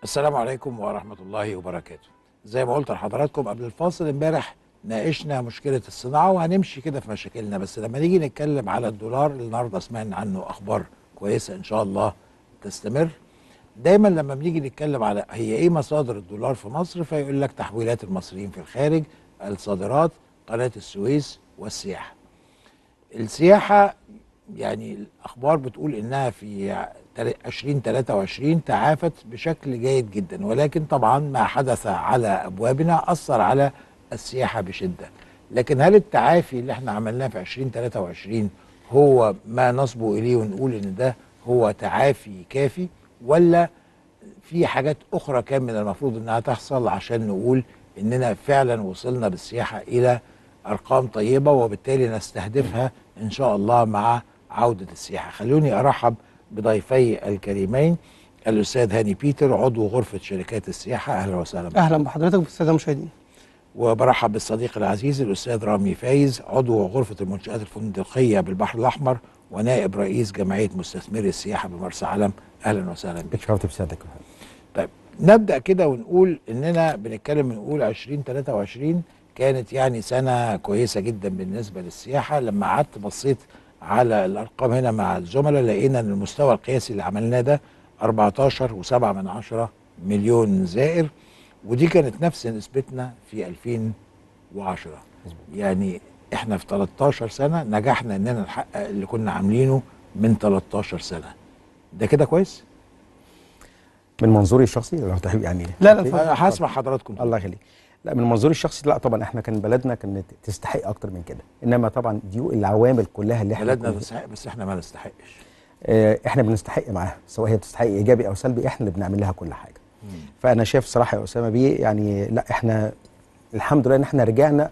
السلام عليكم ورحمة الله وبركاته زي ما قلت لحضراتكم قبل الفاصل امبارح ناقشنا مشكلة الصناعة وهنمشي كده في مشاكلنا بس لما نيجي نتكلم على الدولار اللي النهاردة سمعنا عنه أخبار كويسة إن شاء الله تستمر دايما لما بنيجي نتكلم على هي ايه مصادر الدولار في مصر فيقول لك تحويلات المصريين في الخارج الصادرات قناة السويس والسياحة السياحة يعني الأخبار بتقول إنها في 2023 تعافت بشكل جيد جدا ولكن طبعا ما حدث على أبوابنا أثر على السياحة بشدة لكن هل التعافي اللي احنا عملناه في 2023 هو ما نصبو إليه ونقول إن ده هو تعافي كافي ولا في حاجات أخرى كان من المفروض إنها تحصل عشان نقول إننا فعلا وصلنا بالسياحة إلى أرقام طيبة وبالتالي نستهدفها إن شاء الله مع عودة السياحة خلوني أرحب بضيفي الكريمين الأستاذ هاني بيتر عضو غرفة شركات السياحة أهلا وسهلا بك. اهلا بحضرتك وبالساده المشاهدين وبرحب بالصديق العزيز الأستاذ رامي فايز عضو غرفة المنشآت الفندقية بالبحر الأحمر ونائب رئيس جمعية مستثمري السياحة بمرسى علم أهلا وسهلا بك اتشرفت بسيادتك طيب نبدا كده ونقول اننا بنتكلم بنقول 2023 كانت يعني سنه كويسه جدا بالنسبه للسياحه لما قعدت بصيت على الارقام هنا مع الزملاء لقينا ان المستوى القياسي اللي عملناه ده 14 و7 من عشرة مليون زائر ودي كانت نفس نسبتنا في 2010 يعني احنا في 13 سنه نجحنا اننا نحقق اللي كنا عاملينه من 13 سنه ده كده كويس؟ من منظوري الشخصي لو تحب يعني لا، لا، اتفضل. أنا هسمع حضراتكم الله يخليك لا من منظوري الشخصي لا طبعا احنا كان بلدنا كانت تستحق اكتر من كده انما طبعا دي العوامل كلها اللي احنا بلدنا كنا- تستحق بس احنا ما نستحقش آه، احنا بنستحق معاها سواء هي بتستحق ايجابي او سلبي احنا اللي بنعمل لها كل حاجه فانا شايف صراحه يا اسامه بيه يعني لا احنا الحمد لله ان احنا رجعنا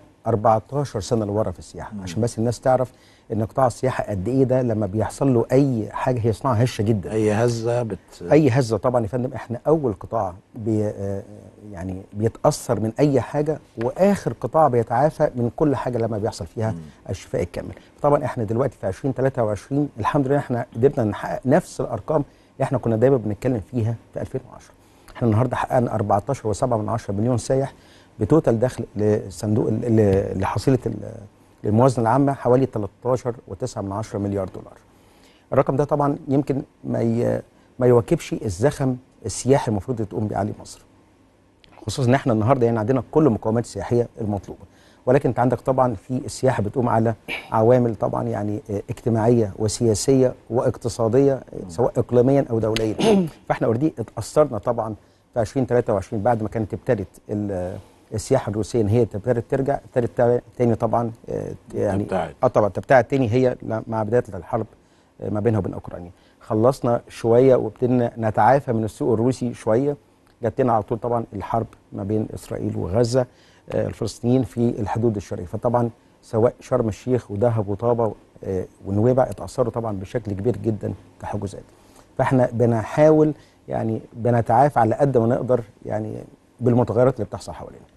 14 سنه لورا في السياحه عشان بس الناس تعرف ان قطاع السياحه قد ايه ده لما بيحصل له اي حاجه هي صناعه هشه جدا اي هزه بت اي هزه طبعا يا فندم احنا اول قطاع بي آه، يعني بيتاثر من اي حاجه واخر قطاع بيتعافى من كل حاجه لما بيحصل فيها الشفاء الكامل طبعا احنا دلوقتي في 2023 الحمد لله احنا قدرنا نحقق نفس الارقام اللي احنا كنا دايما بنتكلم فيها في 2010 احنا النهارده حققنا 14.7 من 10 مليون سايح بتوتال دخل لصندوق ال- ل- لحصيله ال- الموازنه العامه حوالي 13.9 من 10 مليار دولار الرقم ده طبعا يمكن ما ي... ما يواكبش الزخم السياحي المفروض تقوم بيه عليه مصر خصوصا ان احنا النهارده يعني عندنا كل المقومات السياحيه المطلوبه ولكن انت عندك طبعا في السياحه بتقوم على عوامل طبعا يعني اه، اجتماعيه وسياسيه واقتصاديه اه، سواء اقليميا او دوليا فاحنا اوريدي اتاثرنا طبعا في 2023 بعد ما كانت ابتدت ال- السياحه الروسيه ان هي ابتدت ترجع ابتدت تا- تاني طبعا اه، يعني تبتعد. اه طبعا تبتعد تاني هي ل- مع بدايه الحرب آه، ما بينها وبين اوكرانيا خلصنا شويه وابتدينا نتعافى من السوق الروسي شويه جات لنا على طول طبعا الحرب ما بين اسرائيل وغزه آه، الفلسطينيين في الحدود الشرقيه فطبعا سواء شرم الشيخ ودهب وطابه آه، ونويبع اتاثروا طبعا بشكل كبير جدا كحجوزات فاحنا بنحاول يعني بنتعافى على قد ما نقدر يعني بالمتغيرات اللي بتحصل حوالينا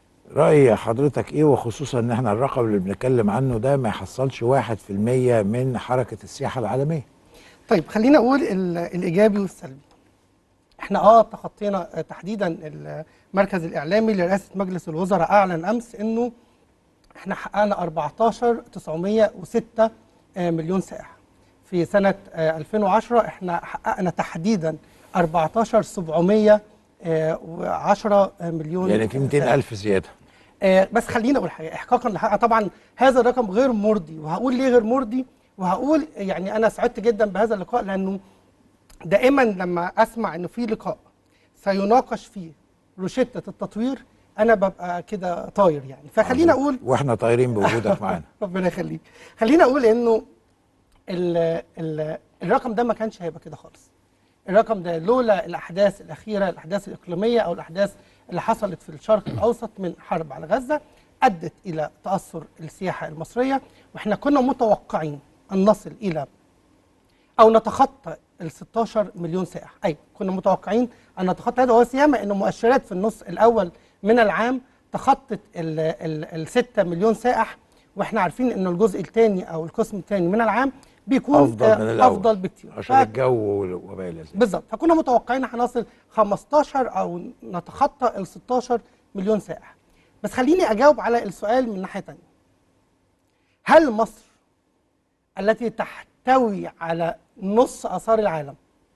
راي حضرتك ايه وخصوصا ان احنا الرقم اللي بنتكلم عنه ده ما يحصلش واحد في المية من حركه السياحه العالميه طيب خلينا اقول ال- الايجابي والسلبي احنا اه تخطينا آه، تحديدا المركز الاعلامي لرئاسه مجلس الوزراء اعلن امس انه احنا حققنا 14 906 آه، مليون سائح في سنه آه، 2010 احنا حققنا تحديدا 14 710 مليون يعني في 200 الف زياده آه، بس خليني اقول حاجه احقاقا لحقها طبعا هذا الرقم غير مرضي وهقول ليه غير مرضي وهقول يعني انا سعدت جدا بهذا اللقاء لانه دائما لما اسمع انه في لقاء سيناقش فيه روشته التطوير انا ببقى كده طاير يعني فخلينا اقول واحنا طايرين بوجودك معانا ربنا يخليك خلينا اقول انه ال ال الرقم ده ما كانش هيبقى كده خالص الرقم ده لولا الاحداث الاخيره الاحداث الاقليميه او الاحداث اللي حصلت في الشرق الاوسط من حرب على غزه ادت الى تاثر السياحه المصريه واحنا كنا متوقعين ان نصل الى او نتخطى ال 16 مليون سائح اي كنا متوقعين ان نتخطى هذا وهو سيما ان مؤشرات في النص الاول من العام تخطت ال 6 مليون سائح واحنا عارفين ان الجزء الثاني او القسم الثاني من العام بيكون افضل آه، من الاول افضل بكتير عشان ف- الجو وما الى ذلك بالظبط فكنا متوقعين هنصل 15 او نتخطى ال 16 مليون سائح بس خليني اجاوب على السؤال من ناحيه ثانيه هل مصر التي تحتوي على نص اثار العالم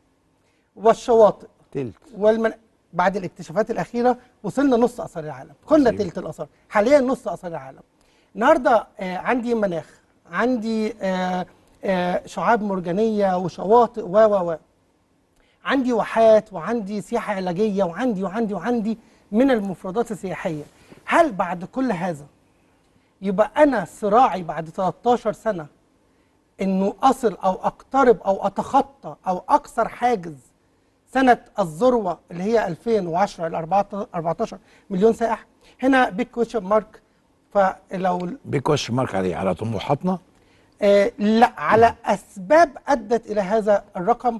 والشواطئ تلت والمن... بعد الاكتشافات الاخيره وصلنا نص اثار العالم كنا عظيم. تلت الاثار حاليا نص اثار العالم النهارده آه عندي مناخ عندي آه آه شعاب مرجانيه وشواطئ و و و عندي واحات وعندي سياحه علاجيه وعندي وعندي وعندي من المفردات السياحيه هل بعد كل هذا يبقى انا صراعي بعد 13 سنه انه اصل او اقترب او اتخطى او اكسر حاجز سنه الذروه اللي هي 2010 ل 14 مليون سائح هنا بيج كويشن مارك فلو بيكوش مارك عليه على طموحاتنا آه لا على اسباب ادت الى هذا الرقم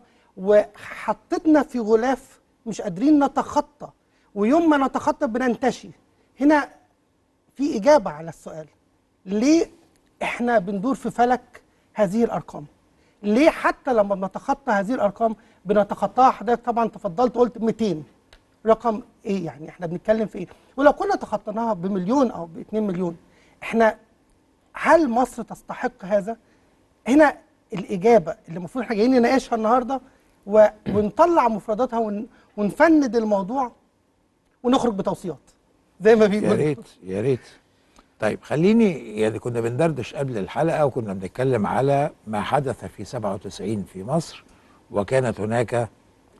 وحطتنا في غلاف مش قادرين نتخطى ويوم ما نتخطى بننتشي هنا في اجابه على السؤال ليه احنا بندور في فلك هذه الارقام ليه حتى لما بنتخطى هذه الارقام بنتخطاها حضرتك طبعا تفضلت قلت 200 رقم ايه يعني احنا بنتكلم في ايه ولو كنا تخطيناها بمليون او ب 2 مليون احنا هل مصر تستحق هذا هنا الاجابه اللي المفروض احنا جايين نناقشها النهارده و... ونطلع مفرداتها ون... ونفند الموضوع ونخرج بتوصيات زي ما يا بيقولوا ريت يا ريت طيب خليني يعني كنا بندردش قبل الحلقه وكنا بنتكلم على ما حدث في 97 في مصر وكانت هناك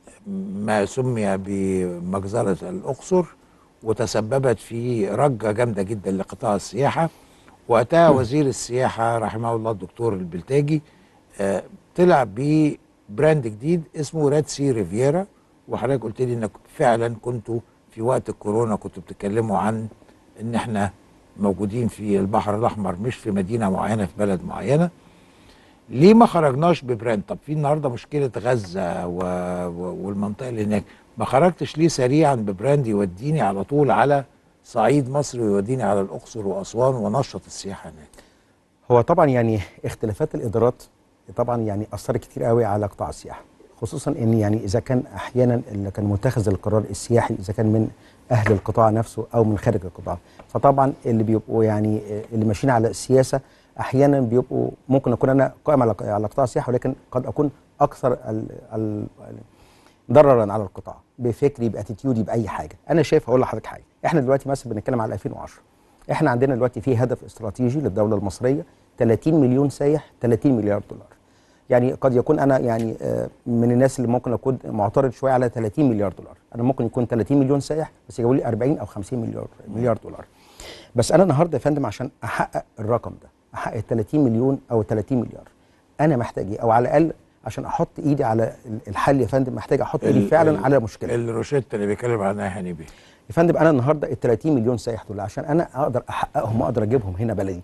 ما سمي بمجزره الاقصر وتسببت في رجه جامده جدا لقطاع السياحه وقتها وزير السياحه رحمه الله الدكتور البلتاجي آه، طلع ببراند جديد اسمه ريد سي ريفيرا وحضرتك قلت لي انك فعلا كنتوا في وقت الكورونا كنتوا بتتكلموا عن ان احنا موجودين في البحر الاحمر مش في مدينه معينه في بلد معينه ليه ما خرجناش ببراند طب في النهارده مشكله غزه و... و... والمنطقه اللي هناك ما خرجتش ليه سريعا ببراند يوديني على طول على صعيد مصر ويوديني على الاقصر واسوان ونشط السياحه هناك هو طبعا يعني اختلافات الادارات طبعا يعني اثرت كتير قوي على قطاع السياحه خصوصا ان يعني اذا كان احيانا اللي كان متخذ القرار السياحي اذا كان من اهل القطاع نفسه او من خارج القطاع فطبعا اللي بيبقوا يعني اللي ماشيين على السياسه احيانا بيبقوا ممكن اكون انا قائم على على قطاع السياحه ولكن قد اكون اكثر ال ال ضررا على القطاع بفكري باتيتيودي باي حاجه انا شايف هقول لحضرتك حاجه احنا دلوقتي مثلا بنتكلم على 2010 احنا عندنا دلوقتي في هدف استراتيجي للدوله المصريه 30 مليون سايح 30 مليار دولار يعني قد يكون انا يعني آه، من الناس اللي ممكن اكون معترض شويه على 30 مليار دولار انا ممكن يكون 30 مليون سائح بس يجيبوا لي 40 او 50 مليار مليار دولار بس انا النهارده يا فندم عشان احقق الرقم ده احقق 30 مليون او 30 مليار انا محتاج ايه او على الاقل عشان احط ايدي على الحل يا فندم محتاج احط ايدي ال- فعلا ال- على مشكله الروشته اللي بيتكلم عنها هاني بيه يا فندم انا النهارده ال 30 مليون سائح دول عشان انا اقدر احققهم واقدر اجيبهم هنا بلدي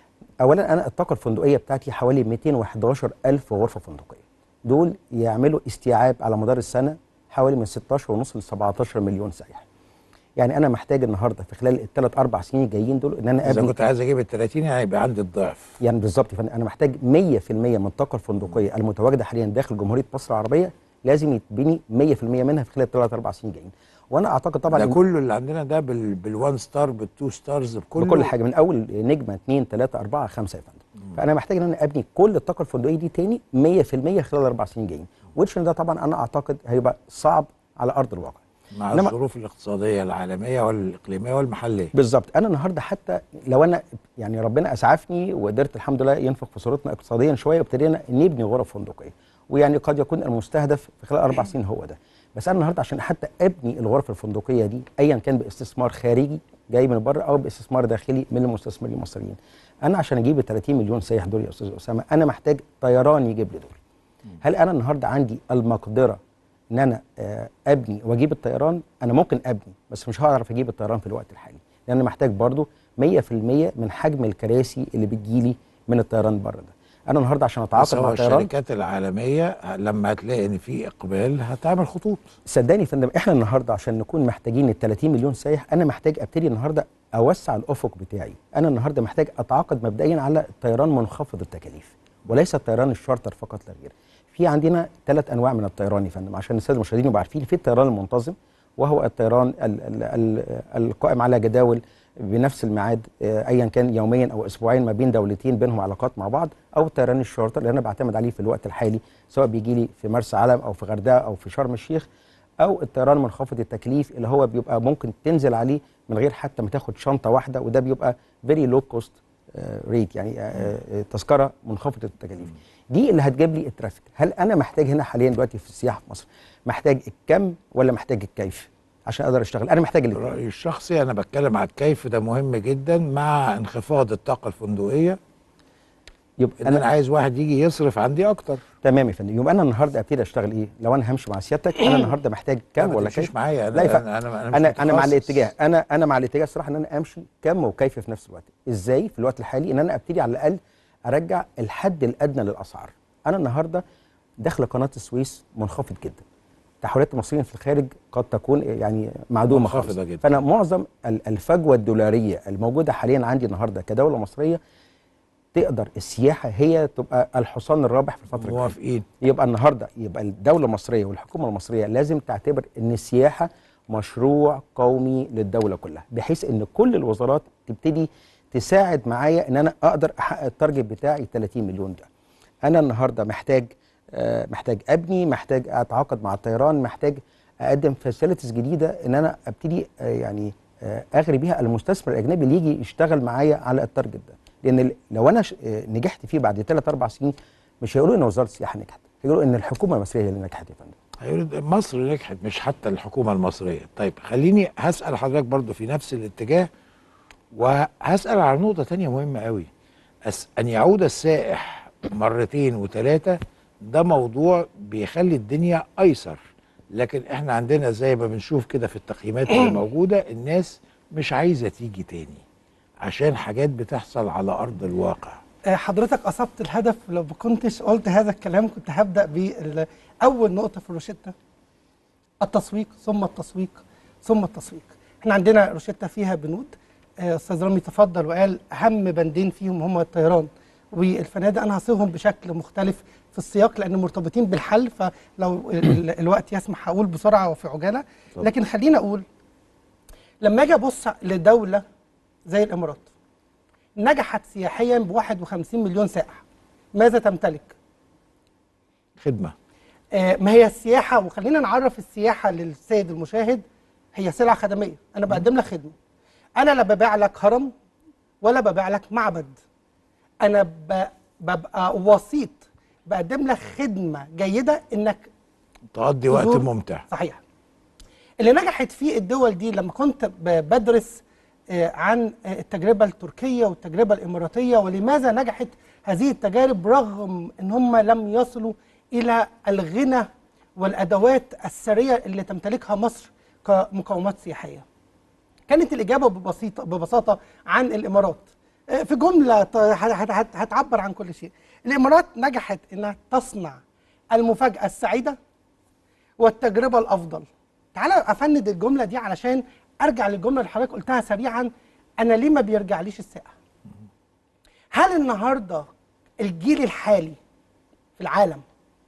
اولا انا الطاقه الفندقيه بتاعتي حوالي 211 الف غرفه فندقيه دول يعملوا استيعاب على مدار السنه حوالي من 16 ونص ل 17 مليون سائح يعني انا محتاج النهارده في خلال الثلاث اربع سنين الجايين دول ان انا اذا ابني كنت عايز اجيب ال 30 يعني يبقى عندي الضعف يعني بالظبط يا فندم انا محتاج 100% من الطاقه الفندقيه المتواجده حاليا داخل جمهوريه مصر العربيه لازم يتبني 100% منها في خلال الثلاث اربع سنين الجايين وانا اعتقد طبعا ده إن- كله اللي عندنا ده بال بالوان ستار بالتو ستارز بكله بكل حاجه من اول نجمه 2 3 4 5 يا فندم فانا محتاج ان انا ابني كل الطاقه الفندقيه دي تاني 100% خلال اربع سنين جايين ويتش ده طبعا انا اعتقد هيبقى صعب على ارض الواقع مع إنما- الظروف الاقتصاديه العالميه والاقليميه والمحليه بالظبط انا النهارده حتى لو انا يعني ربنا اسعفني وقدرت الحمد لله ينفق في صورتنا اقتصاديا شويه وابتدينا نبني غرف فندقيه ويعني قد يكون المستهدف في خلال اربع سنين هو ده بس انا النهارده عشان حتى ابني الغرف الفندقيه دي ايا كان باستثمار خارجي جاي من بره او باستثمار داخلي من المستثمرين المصريين انا عشان اجيب ال 30 مليون سايح دول يا استاذ اسامه انا محتاج طيران يجيب لي دول هل انا النهارده عندي المقدره ان انا آه، ابني واجيب الطيران انا ممكن ابني بس مش هعرف اجيب الطيران في الوقت الحالي لان انا محتاج برضو 100% من حجم الكراسي اللي بتجيلي من الطيران بره ده انا النهارده عشان بس اتعاقد هو مع الطيران الشركات العالميه لما هتلاقي ان في اقبال هتعمل خطوط صدقني يا فندم احنا النهارده عشان نكون محتاجين ال 30 مليون سايح انا محتاج ابتدي النهارده اوسع الافق بتاعي انا النهارده محتاج اتعاقد مبدئيا على طيران منخفض التكاليف وليس الطيران الشارتر فقط لا غير في عندنا ثلاث انواع من الطيران يا فندم عشان الساده المشاهدين يبقوا عارفين في الطيران المنتظم وهو الطيران ال ال ال القائم على جداول بنفس الميعاد آه، ايا كان يوميا او اسبوعيا ما بين دولتين بينهم علاقات مع بعض او الطيران الشارتر اللي انا بعتمد عليه في الوقت الحالي سواء بيجي لي في مرسى علم او في غردقه او في شرم الشيخ او الطيران منخفض التكليف اللي هو بيبقى ممكن تنزل عليه من غير حتى ما تاخد شنطه واحده وده بيبقى فيري لو كوست ريت يعني آه، آه، تذكره منخفضه التكاليف دي اللي هتجيب لي الترافيك هل انا محتاج هنا حاليا دلوقتي في السياحه في مصر محتاج الكم ولا محتاج الكيف عشان اقدر اشتغل انا محتاج الاثنين رأيي الشخصي أنا بتكلم على الكيف ده مهم جدا مع انخفاض الطاقة الفندقية يبقى إن أنا انا عايز واحد يجي يصرف عندي أكتر تمام يا فندم يبقى انا النهارده ابتدي اشتغل ايه لو انا همشي مع سيادتك انا النهارده محتاج لا، كم ما ولا تمشيش كيف معايا أنا لا ينفع. أنا أنا, أنا, انا مش انا مع متخصص. الاتجاه انا انا مع الاتجاه الصراحه ان انا امشي كم وكيف في نفس الوقت ازاي في الوقت الحالي ان انا ابتدي على الاقل ارجع الحد الادنى للاسعار انا النهارده دخل قناه السويس منخفض جدا تحولات المصريين في الخارج قد تكون يعني معدومه منخفضة خالص جدا. فانا معظم ال- الفجوه الدولاريه الموجوده حاليا عندي النهارده كدوله مصريه تقدر السياحه هي تبقى الحصان الرابح في الفتره الجايه موافقين يبقى النهارده يبقى الدوله المصريه والحكومه المصريه لازم تعتبر ان السياحه مشروع قومي للدوله كلها بحيث ان كل الوزارات تبتدي تساعد معايا ان انا اقدر احقق التارجت بتاعي 30 مليون ده انا النهارده محتاج آه، محتاج ابني محتاج اتعاقد مع الطيران محتاج اقدم فاسيلتيز جديده ان انا ابتدي آه، يعني آه، اغري بيها المستثمر الاجنبي اللي يجي يشتغل معايا على التارجت ده لان ال- لو انا ش- آه، نجحت فيه بعد 3 4 سنين مش هيقولوا ان وزاره السياحه نجحت هيقولوا ان الحكومه المصريه هي اللي نجحت يا فندم هيقول مصر نجحت مش حتى الحكومة المصرية طيب خليني هسأل حضرتك برضو في نفس الاتجاه وهسأل على نقطة تانية مهمة قوي أس أن يعود السائح مرتين وثلاثة ده موضوع بيخلي الدنيا أيسر لكن احنا عندنا زي ما بنشوف كده في التقييمات اللي موجودة الناس مش عايزة تيجي تاني عشان حاجات بتحصل على أرض الواقع آه، حضرتك اصبت الهدف لو ما كنتش قلت هذا الكلام كنت هبدا باول نقطه في الروشته التسويق ثم التسويق ثم التسويق احنا عندنا روشته فيها بنود آه، استاذ رامي تفضل وقال اهم بندين فيهم هم الطيران والفنادق انا هصيغهم بشكل مختلف في السياق لان مرتبطين بالحل فلو ال- ال- الوقت يسمح هقول بسرعه وفي عجاله اتفضل. لكن خلينا اقول لما اجي ابص لدوله زي الامارات نجحت سياحيا ب 51 مليون سائح ماذا تمتلك؟ خدمة آه ما هي السياحة وخلينا نعرف السياحة للسيد المشاهد هي سلعة خدمية أنا بقدم لك خدمة أنا لا ببيع لك هرم ولا ببيع لك معبد أنا ب... ببقى وسيط بقدم لك خدمة جيدة إنك تقضي وقت تزور- ممتع صحيح اللي نجحت فيه الدول دي لما كنت ب- بدرس آه، عن آه، التجربة التركية والتجربة الإماراتية ولماذا نجحت هذه التجارب رغم أن هم لم يصلوا إلى الغنى والأدوات الثرية اللي تمتلكها مصر كمقومات سياحية كانت الإجابة ببسيطة ببساطة عن الإمارات آه، في جملة ت- هت- هت- هتعبر عن كل شيء الإمارات نجحت أنها تصنع المفاجأة السعيدة والتجربة الأفضل تعالى أفند الجملة دي علشان أرجع للجملة اللي حضرتك قلتها سريعا أنا ليه ما بيرجعليش السائح هل النهاردة الجيل الحالي في العالم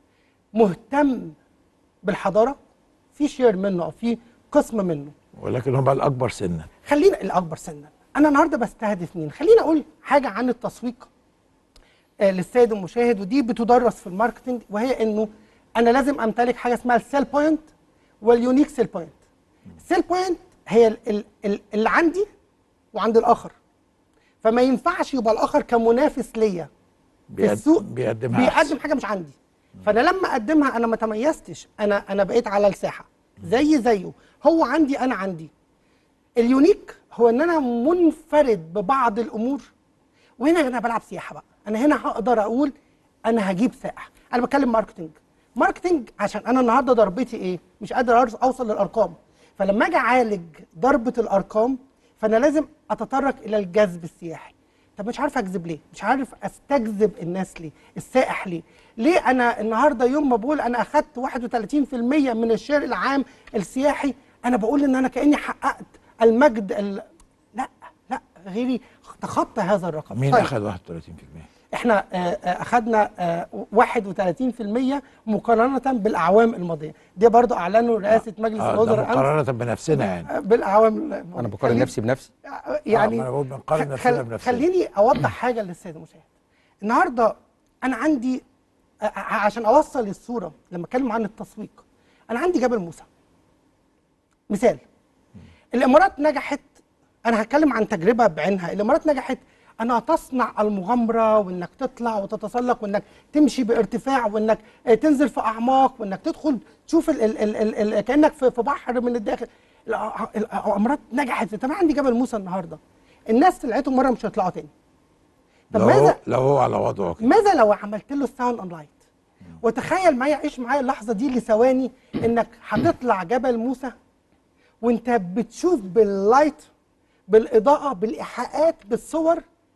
مهتم بالحضارة في شير منه أو في قسم منه ولكن هم الأكبر سنا خلينا الأكبر سنا أنا النهاردة بستهدف مين خلينا أقول حاجة عن التسويق آه، للسيد المشاهد ودي بتدرس في الماركتنج وهي انه انا لازم امتلك حاجه اسمها السيل بوينت واليونيك سيل بوينت السيل بوينت هي ال- ال- ال- اللي عندي وعند الاخر فما ينفعش يبقى الاخر كمنافس ليا في بيقد- السوق بيقدمها بيقدم أحسن. حاجه مش عندي فانا لما اقدمها انا ما تميزتش انا انا بقيت على الساحه زي زيه هو عندي انا عندي اليونيك هو ان انا منفرد ببعض الامور وهنا انا بلعب سياحه بقى انا هنا هقدر اقول انا هجيب سائح انا بتكلم ماركتنج ماركتنج عشان انا النهارده ضربتي ايه مش قادر أرز- اوصل للارقام فلما اجي اعالج ضربه الارقام فانا لازم اتطرق الى الجذب السياحي طب مش عارف اجذب ليه مش عارف استجذب الناس ليه السائح ليه ليه انا النهارده يوم ما بقول انا اخدت 31% من الشير العام السياحي انا بقول ان انا كاني حققت المجد ال... لا لا غيري تخطى هذا الرقم مين طيب. أخذ 31%؟ احنا آه، آه، اخذنا آه، 31% مقارنه بالاعوام الماضيه دي برضو اعلنوا رئاسه مجلس آه، ده الوزراء امس مقارنه بنفسنا يعني آه، بالاعوام الماضيه انا بقارن خلي- نفسي بنفسي يعني آه، ما أنا بقول بنقارن خ- نفسنا خل- بنفسنا. خليني اوضح حاجه للساده المشاهد النهارده انا عندي ع- ع- عشان اوصل الصوره لما اتكلم عن التسويق انا عندي جبل موسى مثال الامارات نجحت انا هتكلم عن تجربه بعينها الامارات نجحت انها تصنع المغامره وانك تطلع وتتسلق وانك تمشي بارتفاع وانك آه، تنزل في اعماق وانك تدخل تشوف ال ال ال ال ال كانك في في بحر من الداخل الأ- الامارات نجحت طب أنا عندي جبل موسى النهارده الناس طلعته مره مش هيطلعوا تاني طب لو ماذا هو لو هو على وضعه كده ماذا لو عملت له الساوند اون لايت وتخيل معايا عيش معايا اللحظه دي لثواني انك هتطلع جبل موسى وانت بتشوف باللايت بالاضاءه بالايحاءات بالصور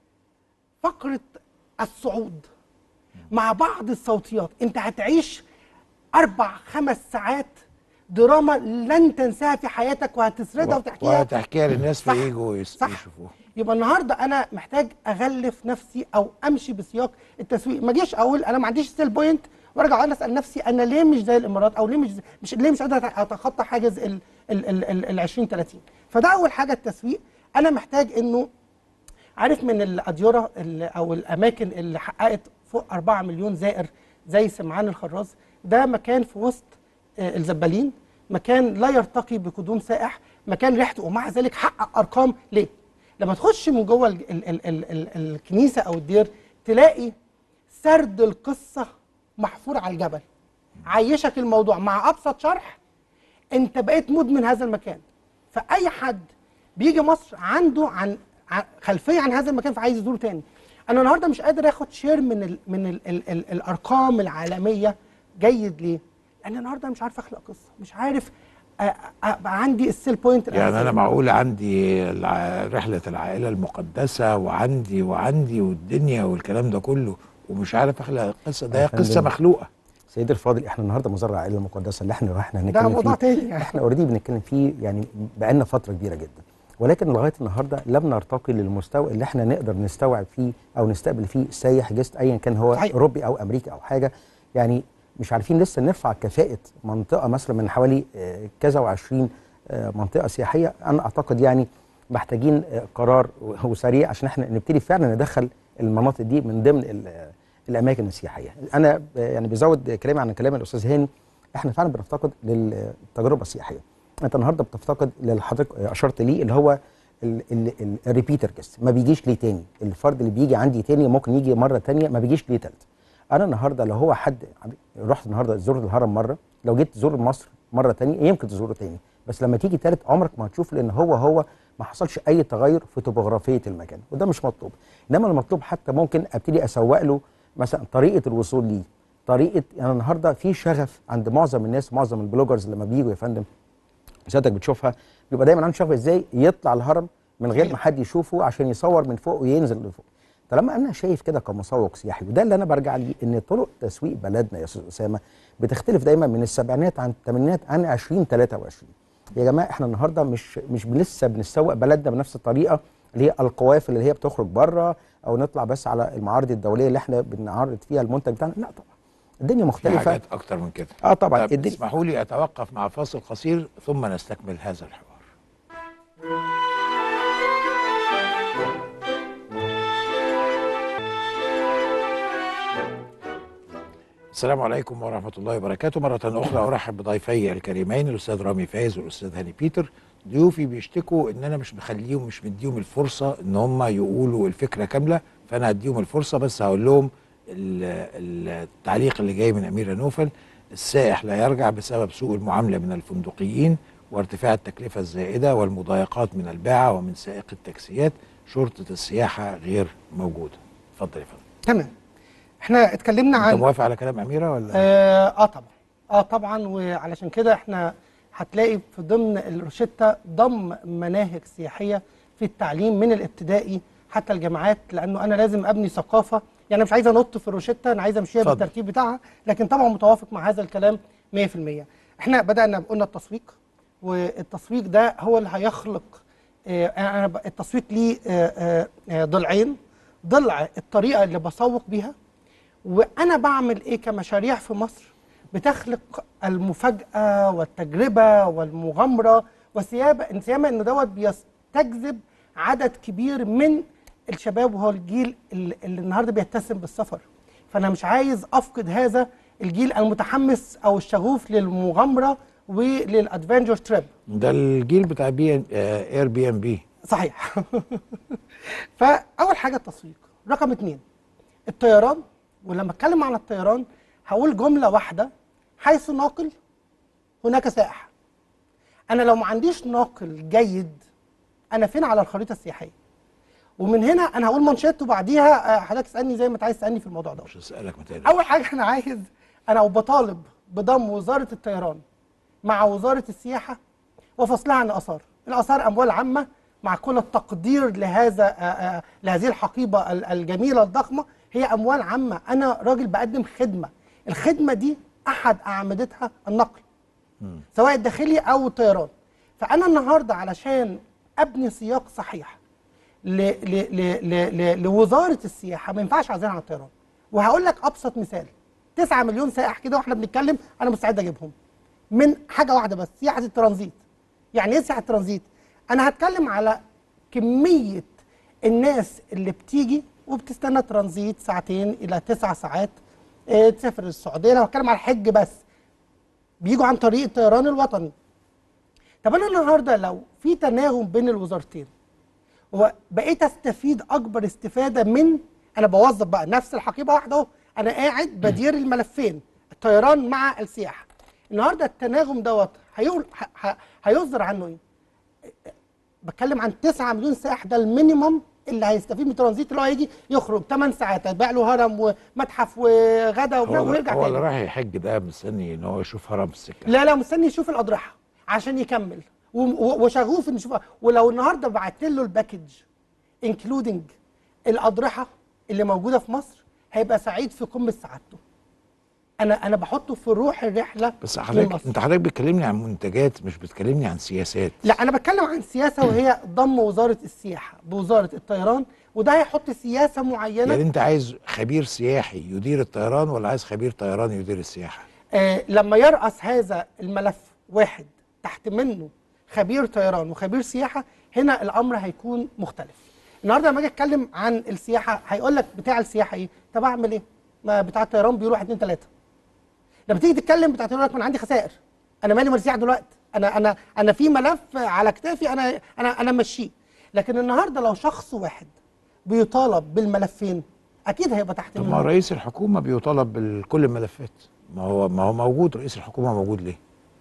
فقره الصعود مع بعض الصوتيات انت هتعيش اربع خمس ساعات دراما لن تنساها في حياتك وهتسردها وتحكيها وهتحكيها للناس صح، فييجوا يس- صح. يشوفوها يبقى النهارده انا محتاج اغلف نفسي او امشي بسياق التسويق ما اجيش اقول انا ما عنديش ستيل بوينت وارجع اقعد اسال نفسي انا ليه مش زي الامارات او ليه مش مش ليه مش قادر اتخطى حاجز ال ال ال ال ال 20 30 فده اول حاجه التسويق انا محتاج انه عارف من الاديره اللي او الاماكن اللي حققت فوق 4 مليون زائر زي سمعان الخراز ده مكان في وسط آه، الزبالين مكان لا يرتقي بقدوم سائح مكان ريحته ومع ذلك حقق ارقام ليه لما تخش من جوه ال ال ال ال ال الكنيسه او الدير تلاقي سرد القصه محفور على الجبل عيشك الموضوع مع ابسط شرح انت بقيت مدمن هذا المكان فاي حد بيجي مصر عنده عن ع- خلفيه عن هذا المكان فعايز يزوره تاني انا النهارده مش قادر اخد شير من ال من ال ال ال الارقام العالميه جيد ليه لان النهارده مش عارف اخلق قصه مش عارف أ- أ- ابقى عندي السيل بوينت يعني انا معقول عندي الع- رحله العائله المقدسه وعندي وعندي والدنيا والكلام ده كله ومش عارف اخلق القصه ده يا قصه فندم. مخلوقه سيدي الفاضل احنا النهارده مزرعه العائله المقدسه اللي احنا احنا ده هنتكلم موضوع فيه تاني يعني. احنا اوريدي بنتكلم فيه يعني بقالنا فتره كبيره جدا ولكن لغايه النهارده لم نرتقي للمستوى اللي احنا نقدر نستوعب فيه او نستقبل فيه سايح جست ايا كان هو صحيح. اوروبي او امريكي او حاجه يعني مش عارفين لسه نرفع كفاءه منطقه مثلا من حوالي آه، كذا وعشرين آه، منطقه سياحيه انا اعتقد يعني محتاجين آه، قرار وسريع عشان احنا نبتدي فعلا ندخل المناطق دي من ضمن ال- الاماكن السياحيه انا ب- يعني بزود كلامي عن كلام الاستاذ هاني احنا فعلا بنفتقد للتجربه السياحيه انت النهارده بتفتقد اللي حضرتك اشرت ليه اللي هو الريبيتر جيست ما بيجيش ليه تاني الفرد اللي بيجي عندي تاني ممكن يجي مره تانية ما بيجيش ليه تالت انا النهارده لو هو حد رحت النهارده زرت الهرم مره لو جيت تزور مصر مره تانية يمكن تزوره تاني بس لما تيجي تالت عمرك ما هتشوف لان هو هو ما حصلش اي تغير في توبوغرافيه المكان وده مش مطلوب انما المطلوب حتى ممكن ابتدي اسوق له مثلا طريقه الوصول ليه طريقه يعني النهارده في شغف عند معظم الناس معظم البلوجرز لما بييجوا يا فندم سيادتك بتشوفها بيبقى دايما عنده شغف ازاي يطلع الهرم من غير ما حد يشوفه عشان يصور من فوق وينزل لفوق طالما انا شايف كده كمسوق سياحي وده اللي انا برجع ليه ان طرق تسويق بلدنا يا استاذ اسامه بتختلف دايما من السبعينات عن الثمانينات عن 20 23 يا جماعه احنا النهارده مش مش لسه بنسوق بلدنا بنفس الطريقه اللي هي القوافل اللي هي بتخرج بره او نطلع بس على المعارض الدوليه اللي احنا بنعرض فيها المنتج بتاعنا لا طبعا الدنيا في مختلفه حاجات اكتر من كده اه طبعا طب الدنيا اسمحوا لي اتوقف مع فاصل قصير ثم نستكمل هذا الحوار السلام عليكم ورحمة الله وبركاته مرة أخرى أرحب بضيفي الكريمين الأستاذ رامي فايز والأستاذ هاني بيتر ضيوفي بيشتكوا إن أنا مش مخليهم مش مديهم الفرصة إن هم يقولوا الفكرة كاملة فأنا هديهم الفرصة بس هقول لهم ال- التعليق اللي جاي من أميرة نوفل السائح لا يرجع بسبب سوء المعاملة من الفندقيين وارتفاع التكلفة الزائدة والمضايقات من الباعة ومن سائق التاكسيات شرطة السياحة غير موجودة اتفضل يا فندم تمام احنا اتكلمنا انت عن موافق على كلام أميرة ولا اه, آه طبعا اه طبعا وعلشان كده احنا هتلاقي في ضمن الروشتة ضم مناهج سياحية في التعليم من الابتدائي حتى الجامعات لانه انا لازم ابني ثقافة يعني أنا مش عايز انط في الروشتة انا عايز امشيها اتفضل. بالترتيب بتاعها لكن طبعا متوافق مع هذا الكلام 100% احنا بدأنا قلنا التسويق والتسويق ده هو اللي هيخلق آه، انا ب- التسويق ليه آه، آه، آه، ضلعين ضلع الطريقه اللي بسوق بيها وانا بعمل ايه كمشاريع في مصر بتخلق المفاجاه والتجربه والمغامره وسيابه سيما ان دوت بيستجذب عدد كبير من الشباب وهو الجيل اللي اللي النهارده بيتسم بالسفر فانا مش عايز افقد هذا الجيل المتحمس او الشغوف للمغامره وللادفنتشر تريب ده الجيل بتاع بي اير بي ام بي صحيح فاول حاجه التسويق رقم اتنين الطيران ولما اتكلم عن الطيران هقول جمله واحده حيث ناقل هناك سائح انا لو ما عنديش ناقل جيد انا فين على الخريطه السياحيه ومن هنا انا هقول منشات وبعديها آه، حضرتك تسالني زي ما انت عايز تسالني في الموضوع ده مش هسألك ما تقلقش اول حاجه انا عايز انا وبطالب بضم وزاره الطيران مع وزاره السياحه وفصلها عن الاثار الاثار اموال عامه مع كل التقدير لهذا آه، آه، لهذه الحقيبه ال- الجميله الضخمه هي اموال عامه انا راجل بقدم خدمه الخدمه دي احد اعمدتها النقل سواء الداخلي او الطيران فانا النهارده علشان ابني سياق صحيح ل ل ل ل ل لوزاره السياحه ما ينفعش اعزلها عن الطيران وهقول لك ابسط مثال 9 مليون سائح كده واحنا بنتكلم انا مستعد اجيبهم من حاجه واحده بس سياحه الترانزيت يعني ايه سياحه الترانزيت انا هتكلم على كميه الناس اللي بتيجي وبتستنى ترانزيت ساعتين الى تسع ساعات اه تسافر السعوديه لو هتكلم على الحج بس بيجوا عن طريق الطيران الوطني طب انا النهارده لو في تناغم بين الوزارتين وبقيت استفيد اكبر استفاده من انا بوظف بقى نفس الحقيبه واحده اهو انا قاعد بدير الملفين الطيران مع السياحه النهارده التناغم دوت هيقول ه- ه- هيصدر عنه ايه؟ بتكلم عن 9 مليون سائح ده المينيمم اللي هيستفيد من الترانزيت اللي هو هيجي يخرج 8 ساعات هيبيع له هرم ومتحف وغدا وبتاع هو, ويرجع هو اللي تاني رايح يحج ده مستني ان هو يشوف هرم في السكه لا لا مستني يشوف الاضرحه عشان يكمل و- و- وشغوف ان يشوفها ولو النهارده بعت له الباكج انكلودنج الاضرحه اللي موجوده في مصر هيبقى سعيد في قمه سعادته انا انا بحطه في روح الرحله بس حضرتك لمصر. انت حضرتك بتكلمني عن منتجات مش بتكلمني عن سياسات لا انا بتكلم عن سياسه وهي ضم وزاره السياحه بوزاره الطيران وده هيحط سياسه معينه يعني انت عايز خبير سياحي يدير الطيران ولا عايز خبير طيران يدير السياحه آه لما يرأس هذا الملف واحد تحت منه خبير طيران وخبير سياحه هنا الامر هيكون مختلف. النهارده لما اجي اتكلم عن السياحه هيقول لك بتاع السياحه ايه؟ طب اعمل ايه؟ ما بتاع الطيران بيقول واحد اتنين تلاته. لما تيجي تتكلم بتاع الطيران يقول لك ما انا عندي خسائر. انا مالي مرسيح دلوقتي. انا انا انا في ملف على كتافي انا انا انا ماشيه. لكن النهارده لو شخص واحد بيطالب بالملفين اكيد هيبقى تحت طب منه ما هو رئيس الحكومه بيطالب بكل الملفات ما هو ما هو موجود رئيس الحكومه موجود ليه؟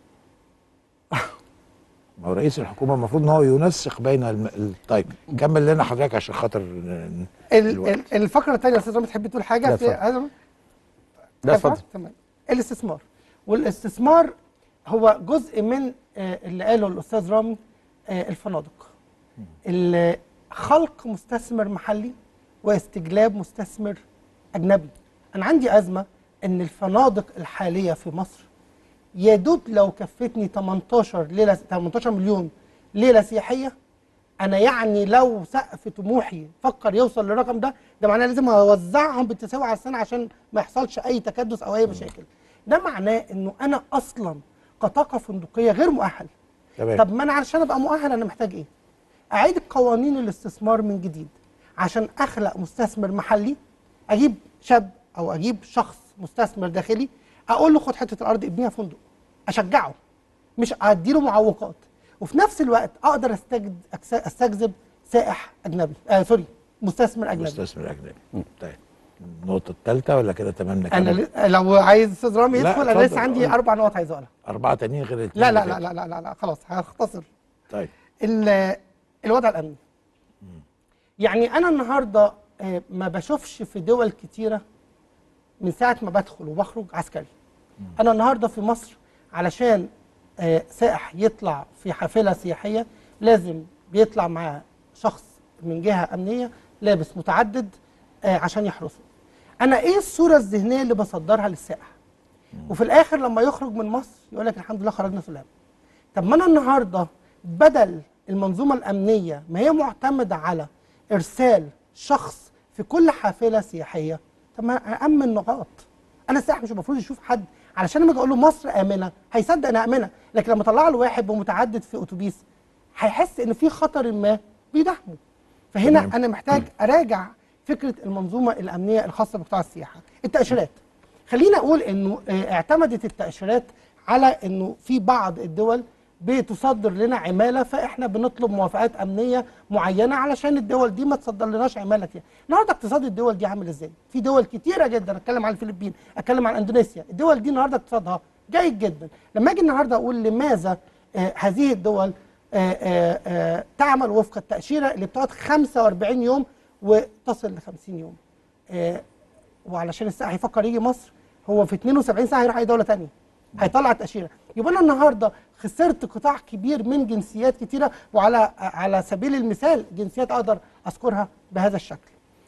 ما هو رئيس الحكومه المفروض ان هو ينسق بين الم... ال- طيب كمل لنا حضرتك عشان خاطر ن- ال- الوقت. ال- الفقره الثانيه يا استاذ رامي تحب تقول حاجه لا، في اتفضل. هذا لا اتفضل تمام الاستثمار والاستثمار هو جزء من آه، اللي قاله الاستاذ رامي آه، الفنادق ال- خلق مستثمر محلي واستجلاب مستثمر اجنبي انا عندي ازمه ان الفنادق الحاليه في مصر يا دوب لو كفتني 18 ليله 18 مليون ليله سياحيه انا يعني لو سقف طموحي فكر يوصل للرقم ده ده معناه لازم اوزعهم بالتساوي على السنه عشان ما يحصلش اي تكدس او اي مشاكل ده معناه انه انا اصلا كطاقه فندقيه غير مؤهل تمام طب ما انا علشان ابقى مؤهل انا محتاج ايه اعيد قوانين الاستثمار من جديد عشان اخلق مستثمر محلي اجيب شاب او اجيب شخص مستثمر داخلي اقول له خد حته الارض ابنيها فندق اشجعه مش اديله معوقات وفي نفس الوقت اقدر استجد أكس- استجذب سائح اجنبي آه سوري مستثمر اجنبي مستثمر اجنبي طيب النقطه الثالثه ولا كده تمام انا نكمل ل- لو عايز استاذ رامي لا، يدخل انا اتفضل، لسه عندي قول. اربع نقط عايز اقولها اربعه تانيين غير الاثنين لا لا لا لا لا لا, لا خلاص هختصر طيب ال- الوضع الامني يعني انا النهارده آه، ما بشوفش في دول كتيره من ساعه ما بدخل وبخرج عسكري انا النهارده في مصر علشان آه، سائح يطلع في حافله سياحيه لازم بيطلع معاه شخص من جهه امنيه لابس متعدد آه، عشان يحرسه انا ايه الصوره الذهنيه اللي بصدرها للسائح وفي الاخر لما يخرج من مصر يقول لك الحمد لله خرجنا سلام طب ما انا النهارده بدل المنظومه الامنيه ما هي معتمده على ارسال شخص في كل حافله سياحيه طب ما امن نقاط انا السائح مش المفروض يشوف حد علشان لما اجي اقول له مصر امنه هيصدق انها امنه لكن لما اطلع له واحد بمتعدد في اتوبيس هيحس ان في خطر ما بيدعمه فهنا تمام. انا محتاج اراجع فكره المنظومه الامنيه الخاصه بقطاع السياحه التاشيرات خلينا اقول انه آه، اعتمدت التاشيرات على انه في بعض الدول بتصدر لنا عماله فاحنا بنطلب موافقات امنيه معينه علشان الدول دي ما تصدر لناش عماله كتير. النهارده اقتصاد الدول دي عامل ازاي؟ في دول كتيره جدا اتكلم عن الفلبين، اتكلم عن اندونيسيا، الدول دي النهارده اقتصادها جيد جدا. لما اجي النهارده اقول لماذا آه هذه الدول آه آه آه تعمل وفق التاشيره اللي بتقعد 45 يوم وتصل ل 50 يوم. آه وعلشان السائح يفكر يجي مصر هو في 72 ساعه هيروح اي دوله ثانيه هيطلع التاشيره يبقى انا النهارده خسرت قطاع كبير من جنسيات كتيره وعلى على سبيل المثال جنسيات اقدر اذكرها بهذا الشكل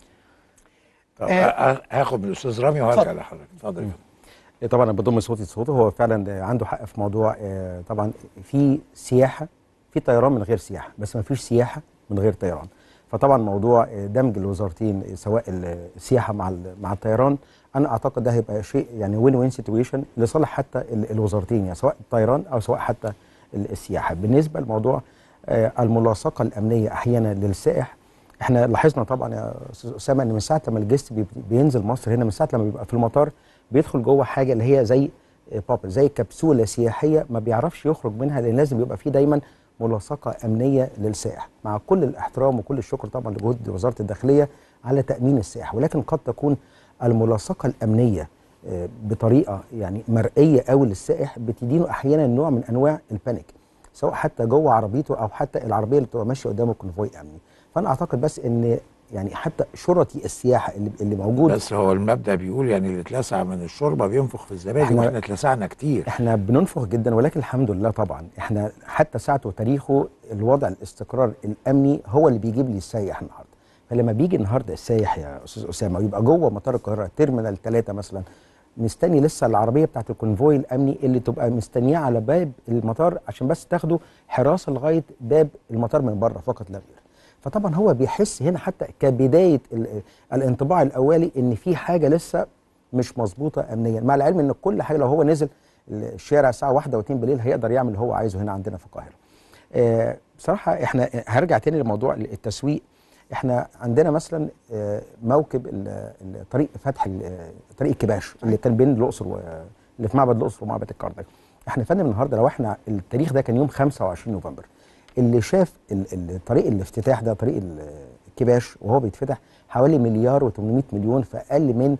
طب آه. آه، هاخد من الاستاذ رامي وهرجع اتفضل. لحضرتك اتفضل يا فندم. إيه طبعا انا بضم صوتي لصوته هو فعلا عنده حق في موضوع آه، طبعا في سياحه في طيران من غير سياحه بس ما فيش سياحه من غير طيران فطبعا موضوع آه، دمج الوزارتين آه، سواء السياحه مع ال- مع الطيران انا اعتقد ده هيبقى شيء يعني وين وين سيتويشن لصالح حتى ال- الوزارتين يعني سواء الطيران او سواء حتى ال- السياحه بالنسبه لموضوع آه، الملاصقه الامنيه احيانا للسائح احنا لاحظنا طبعا يا استاذ اسامه ان من ساعه لما الجست بي- بينزل مصر هنا من ساعه لما بيبقى في المطار بيدخل جوه حاجه اللي هي زي بابل زي كبسوله سياحيه ما بيعرفش يخرج منها لان لازم يبقى فيه دايما ملاصقه امنيه للسائح مع كل الاحترام وكل الشكر طبعا لجهود وزاره الداخليه على تامين السائح ولكن قد تكون الملاصقه الامنيه آه، بطريقه يعني مرئيه قوي للسائح بتدينه احيانا نوع من انواع البانيك سواء حتى جوه عربيته او حتى العربيه اللي بتبقى ماشيه قدامه كونفوي امني فانا اعتقد بس ان يعني حتى شرطي السياحه اللي اللي موجود بس هو المبدا بيقول يعني اللي اتلسع من الشوربه بينفخ في الزبادي إحنا- واحنا اتلسعنا كتير احنا بننفخ جدا ولكن الحمد لله طبعا احنا حتى ساعه وتاريخه الوضع الاستقرار الامني هو اللي بيجيب لي السايح النهارده فلما بيجي النهارده السايح يا استاذ اسامه ويبقى جوه مطار القاهره تيرمينال ثلاثة مثلا مستني لسه العربيه بتاعت الكونفوي الامني اللي تبقى مستنياه على باب المطار عشان بس تاخده حراسه لغايه باب المطار من بره فقط لا غير فطبعا هو بيحس هنا حتى كبدايه ال- الانطباع الاولي ان في حاجه لسه مش مظبوطه امنيا مع العلم ان كل حاجه لو هو نزل الشارع الساعه واحدة و2 بالليل هيقدر يعمل اللي هو عايزه هنا عندنا في القاهره آه، بصراحه احنا هرجع تاني لموضوع التسويق احنا عندنا مثلا آه، موكب ال- ال- طريق فتح ال- آه، طريق الكباش اللي كان بين الاقصر و- اللي في معبد الاقصر ومعبد الكرنك احنا يا فندم النهارده لو احنا التاريخ ده كان يوم 25 نوفمبر اللي شاف ال- ال- طريق الافتتاح ده طريق ال- الكباش وهو بيتفتح حوالي مليار و800 مليون في اقل من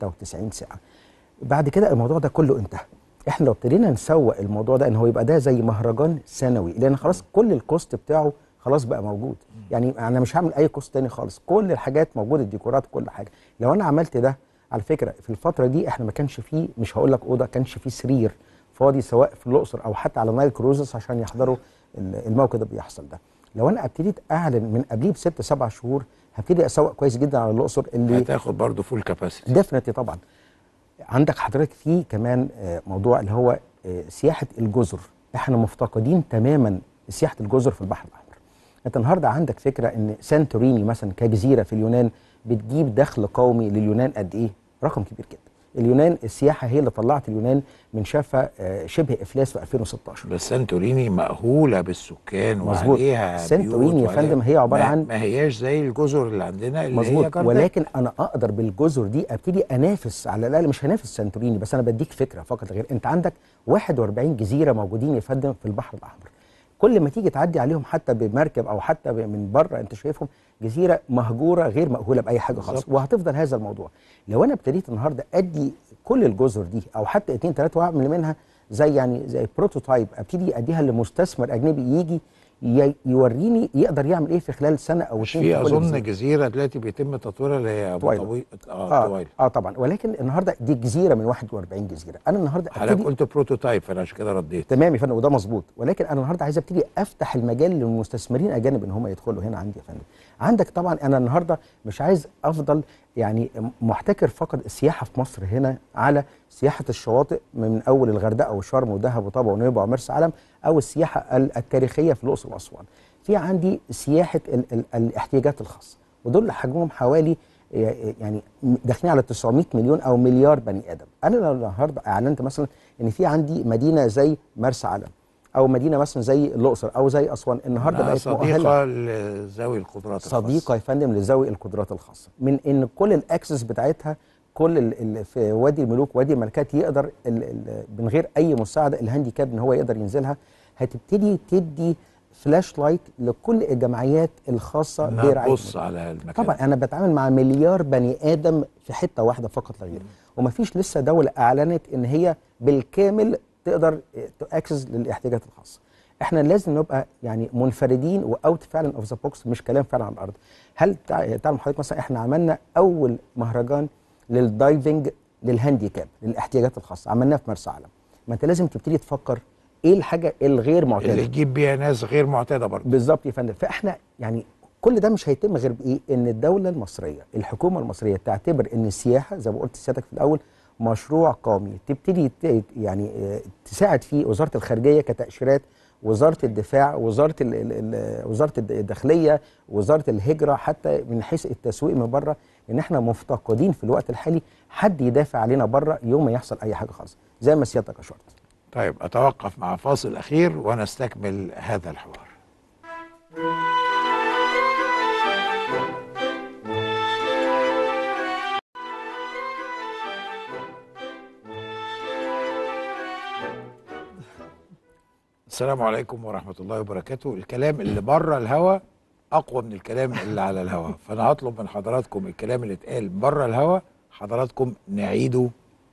96 ساعه بعد كده الموضوع ده كله انتهى احنا لو ابتدينا نسوق الموضوع ده ان هو يبقى ده زي مهرجان سنوي لان خلاص كل الكوست بتاعه خلاص بقى موجود يعني انا مش هعمل اي كوست تاني خالص كل الحاجات موجوده الديكورات كل حاجه لو انا عملت ده على فكره في الفتره دي احنا ما كانش فيه مش هقول لك اوضه كانش فيه سرير فاضي سواء في الاقصر او حتى على نايل كروزس عشان يحضروا ال- الموقف اللي بيحصل ده لو انا ابتديت اعلن من قبليه بست سبع شهور هبتدي اسوق كويس جدا على الاقصر اللي هتاخد برضه فول كاباسيتي ديفنتلي طبعا عندك حضرتك في كمان آه، موضوع اللي هو آه، سياحه الجزر احنا مفتقدين تماما سياحه الجزر في البحر الاحمر انت النهارده عندك فكره ان سانتوريني مثلا كجزيره في اليونان بتجيب دخل قومي لليونان قد ايه رقم كبير جدا اليونان السياحه هي اللي طلعت اليونان من شافه آه، شبه افلاس في 2016 بس سانتوريني مأهولة بالسكان مظبوط. وعليها سانتوريني بيوت يا وعليها- فندم هي عبارة ما- عن- ما هياش زي الجزر اللي عندنا اللي هي مظبوط كارداك. ولكن انا اقدر بالجزر دي ابتدي انافس على الاقل مش هنافس سانتوريني بس انا بديك فكره فقط غير انت عندك 41 جزيره موجودين يا فندم في البحر الاحمر كل ما تيجي تعدي عليهم حتى بمركب او حتى ب- من بره انت شايفهم جزيره مهجوره غير مأهوله باي حاجه خالص بالظبط. وهتفضل هذا الموضوع لو انا ابتديت النهارده ادي كل الجزر دي او حتى اتنين تلاته واعمل منها زي يعني زي بروتوتايب ابتدي اديها لمستثمر اجنبي يجي ي- يوريني يقدر يعمل ايه في خلال سنه او مش اتنين في كل اظن جزيرة. جزيره دلوقتي بيتم تطويرها اللي هي ابو تويلت. طويل اه, اه تويل اه طبعا ولكن النهارده دي جزيره من 41 جزيره انا النهارده حضرتك ابتدي قلت بروتوتايب فانا عشان كده رديت تمام يا فندم وده مظبوط ولكن انا النهارده عايز ابتدي افتح المجال للمستثمرين اجانب ان هم يدخلوا هنا عندي يا فندم عندك طبعا انا النهارده مش عايز افضل يعني محتكر فقط السياحه في مصر هنا على سياحه الشواطئ من اول الغردقه وشرم ودهب وطابا ونويبع ومرسى علم او السياحه ال- التاريخيه في الاقصر واسوان في عندي سياحه ال ال الاحتياجات الخاصه ودول حجمهم حوالي يعني داخلين على 900 مليون او مليار بني ادم انا لو النهارده اعلنت مثلا ان في عندي مدينه زي مرسى علم او مدينه مثلا زي الاقصر او زي اسوان النهارده أنا بقت مؤهله صديقه لذوي القدرات صديقه يا فندم لذوي القدرات الخاصه من ان كل الاكسس بتاعتها كل ال ال في وادي الملوك وادي الملكات يقدر ال ال من غير اي مساعده الهانديكاب ان هو يقدر ينزلها هتبتدي تدي فلاش لايت لكل الجمعيات الخاصه انها برعايه تبص على المكان طبعا انا بتعامل مع مليار بني ادم في حته واحده فقط لا غير ومفيش لسه دوله اعلنت ان هي بالكامل تقدر تاكسس للاحتياجات الخاصه احنا لازم نبقى يعني منفردين واوت فعلا اوف ذا بوكس مش كلام فعلا على الارض هل تع- تعلم حضرتك مثلا احنا عملنا اول مهرجان للدايفنج للهانديكاب للاحتياجات الخاصه عملناه في مرسى علم ما انت لازم تبتدي تفكر ايه الحاجه الغير معتاده اللي تجيب بيها ناس غير معتاده برضه بالظبط يا فندم فاحنا يعني كل ده مش هيتم غير بايه ان الدوله المصريه الحكومه المصريه تعتبر ان السياحه زي ما قلت لسيادتك في الاول مشروع قومي تبتدي ت- يعني آه، تساعد فيه وزاره الخارجيه كتاشيرات وزاره الدفاع وزاره ال ال ال وزاره الد- الداخليه وزاره الهجره حتى من حيث التسويق من بره ان احنا مفتقدين في الوقت الحالي حد يدافع علينا بره يوم ما يحصل اي حاجه خالص زي ما سيادتك اشرت طيب اتوقف مع فاصل اخير ونستكمل هذا الحوار السلام عليكم ورحمة الله وبركاته الكلام اللي بره الهوا أقوى من الكلام اللي على الهوا فأنا هطلب من حضراتكم الكلام اللي اتقال بره الهوا حضراتكم نعيده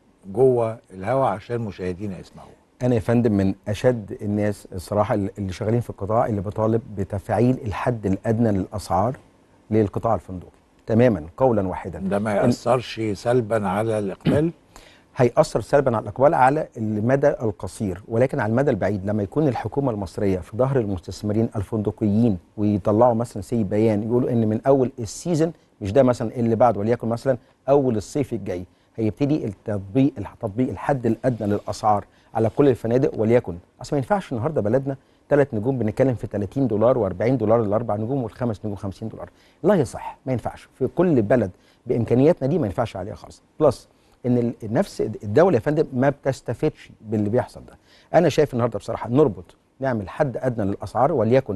جوه الهوا عشان مشاهدينا يسمعوه انا يا فندم من اشد الناس الصراحه اللي شغالين في القطاع اللي بطالب بتفعيل الحد الادنى للاسعار للقطاع الفندقي تماما قولا واحدا ده ما يأثرش سلبا على الإقبال هيأثر سلبا على الإقبال على المدى القصير ولكن على المدى البعيد لما يكون الحكومة المصرية في ظهر المستثمرين الفندقيين ويطلعوا مثلا سي بيان يقولوا إن من أول السيزون مش ده مثلا اللي بعده وليكن مثلا أول الصيف الجاي هيبتدي التطبيق تطبيق الحد الأدنى للأسعار على كل الفنادق وليكن أصل ما ينفعش النهارده بلدنا ثلاث نجوم بنتكلم في 30 دولار و40 دولار للاربع نجوم والخمس نجوم 50 دولار لا يصح ما ينفعش في كل بلد بامكانياتنا دي ما ينفعش عليها خالص بلس ان ال- نفس الدوله يا فندم ما بتستفدش باللي بيحصل ده انا شايف النهارده بصراحه نربط نعمل حد ادنى للاسعار وليكن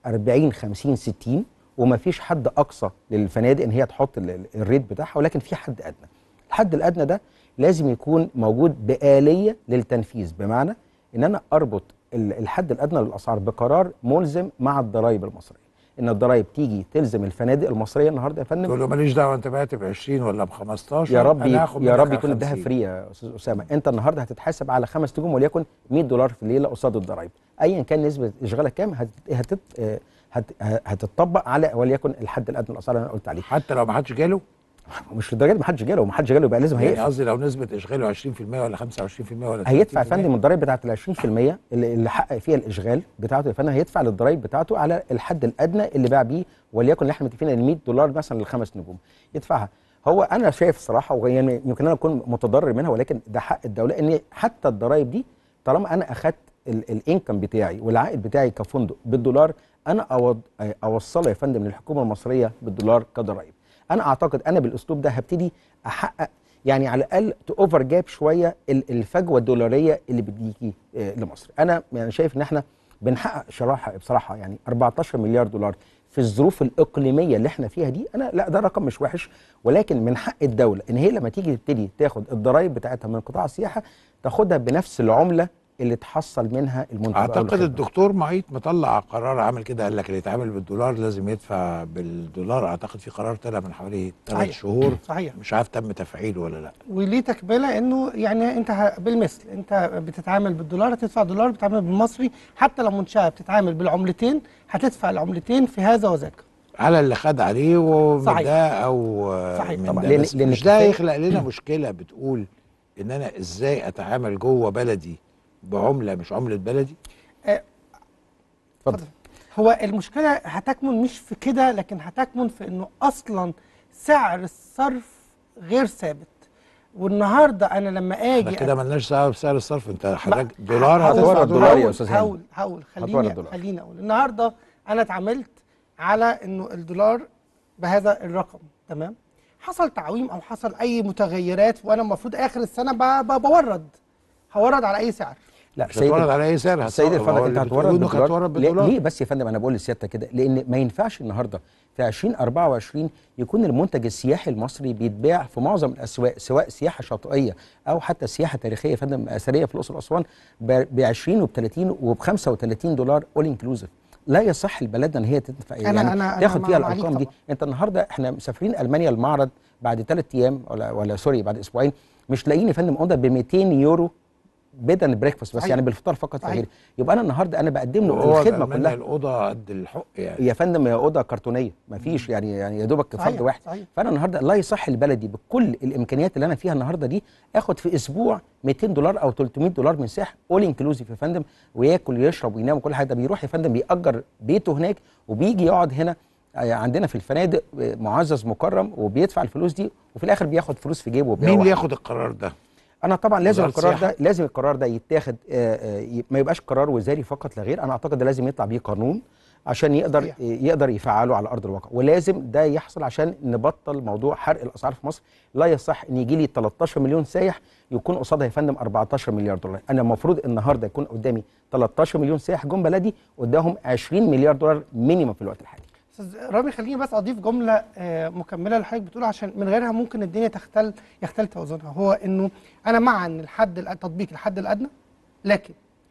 40 50 60 وما فيش حد اقصى للفنادق ان هي تحط ال- ال- الريت بتاعها ولكن في حد ادنى الحد الادنى ده لازم يكون موجود بآلية للتنفيذ بمعنى ان انا اربط ال- الحد الادنى للاسعار بقرار ملزم مع الضرائب المصريه ان الضرائب تيجي تلزم الفنادق المصريه النهارده يا فندم تقول له ماليش دعوه انت بعت ب 20 ولا ب 15 يا رب أنا هاخد يا منك رب على يكون الذهب 50. فري يا استاذ اسامه انت النهارده هتتحاسب على خمس نجوم وليكن 100 دولار في الليله قصاد الضرايب ايا كان نسبه اشغالك كام هت... هتت... آه، هت... هتطبق على وليكن الحد الادنى للاسعار اللي انا قلت عليه حتى لو ما حدش جاله مش لدرجه ما حدش جاله ما حدش جاله يبقى لازم يعني هيقفل قصدي لو نسبه اشغاله 20% ولا 25% ولا 30% هيدفع يا فندم الضرايب بتاعت ال 20% اللي, اللي حقق فيها الاشغال بتاعته يا فندم هيدفع للضرايب بتاعته على الحد الادنى اللي باع بيه وليكن اللي احنا متفقين ان 100 دولار مثلا للخمس نجوم يدفعها هو انا شايف الصراحه ويعني يمكن انا اكون متضرر منها ولكن ده حق الدوله ان حتى الضرايب دي طالما انا اخدت الانكم بتاعي والعائد بتاعي كفندق بالدولار انا أوض اوصله يا فندم للحكومه المصريه بالدولار كضرايب انا اعتقد انا بالاسلوب ده هبتدي احقق يعني على الاقل تاوفر جاب شويه ال- الفجوه الدولاريه اللي بتيجي آه، لمصر انا يعني شايف ان احنا بنحقق شراحه بصراحه يعني 14 مليار دولار في الظروف الاقليميه اللي احنا فيها دي انا لا ده رقم مش وحش ولكن من حق الدوله ان هي لما تيجي تبتدي تاخد الضرايب بتاعتها من قطاع السياحه تاخدها بنفس العمله اللي تحصل منها المنتج أو اعتقد الخدمة. الدكتور معيط مطلع قرار عامل كده قال لك اللي يتعامل بالدولار لازم يدفع بالدولار اعتقد في قرار طلع من حوالي ثلاث صحيح. شهور صحيح مش عارف تم تفعيله ولا لا وليه تكمله انه يعني انت ه- بالمثل انت بتتعامل بالدولار هتدفع دولار بتتعامل بالمصري حتى لو منشاه بتتعامل بالعملتين هتدفع العملتين في هذا وذاك على اللي خد عليه ومن صحيح. ده او صحيح من طبعاً. ده لأن- بس لأن مش ده كفاية- يخلق لنا مشكله بتقول ان انا ازاي اتعامل جوه بلدي بعمله مش عمله بلدي اتفضل هو المشكله هتكمن مش في كده لكن هتكمن في انه اصلا سعر الصرف غير ثابت والنهارده انا لما احنا اجي كده ملناش دعوه بسعر الصرف انت ما- حضرتك دولار هقول- هتدفع هتدفع الدولار دولار يا أستاذ هاني. هقول هقول هتورد خليني الدولار. خليني اقول النهارده انا اتعاملت على انه الدولار بهذا الرقم تمام حصل تعويم او حصل اي متغيرات وانا المفروض اخر السنه ب- ب- بورد هورد على اي سعر لا مش هتورد على اي سعر السيد هتصور- الفضل هو انت اللي هتورد بتقولوا انك بالدولار هتورد ليه- بالدولار ليه بس يا فندم انا بقول لسيادتك كده لان ما ينفعش النهارده في 2024 يكون المنتج السياحي المصري بيتباع في معظم الاسواق سواء سياحه شاطئيه او حتى سياحه تاريخيه يا فندم اثريه في الاقصر واسوان ب 20 وب 30 وب 35 دولار اول انكلوزيف لا يصح لبلدنا ان هي تدفع أنا- يعني أنا- أنا تاخد مع- فيها معاك الارقام دي طبعاً. انت النهارده احنا مسافرين المانيا المعرض بعد ثلاث ايام ولا ولا سوري بعد اسبوعين مش لاقيين يا فندم اوضه ب 200 يورو بيد اند بريكفاست بس صحيح. يعني بالفطار فقط لا صحيح. غير يبقى انا النهارده انا بقدم له وهو الخدمه بأمانة كلها الاوضه قد الحق يعني يا فندم هي اوضه كرتونيه ما فيش يعني يعني يا دوبك صحيح، فرد واحد صحيح. فانا النهارده لا يصح لبلدي بكل الامكانيات اللي انا فيها النهارده دي اخد في اسبوع 200 دولار او 300 دولار من ساح اول انكلوزيف يا فندم وياكل ويشرب وينام وكل حاجه ده بيروح يا فندم بيأجر بيته هناك وبيجي يقعد هنا آه، عندنا في الفنادق آه، معزز مكرم وبيدفع الفلوس دي وفي الاخر بياخد فلوس في جيبه مين وبيروح. اللي ياخد القرار ده؟ انا طبعا لازم وزارة القرار السياحة. ده لازم القرار ده يتاخد آه، آه، ي- ما يبقاش قرار وزاري فقط لا غير انا اعتقد ده لازم يطلع بيه قانون عشان يقدر صحيح. يقدر يفعله على ارض الواقع ولازم ده يحصل عشان نبطل موضوع حرق الاسعار في مصر لا يصح ان يجي لي 13 مليون سايح يكون قصادها يا فندم 14 مليار دولار انا المفروض النهارده يكون قدامي 13 مليون سائح جم بلدي قدامهم 20 مليار دولار مينيمم في الوقت الحالي استاذ رامي خليني بس اضيف جمله آه، مكمله لحضرتك بتقول عشان من غيرها ممكن الدنيا تختل يختل توازنها هو انه انا مع ان الحد الأ- تطبيق الحد الادنى لكن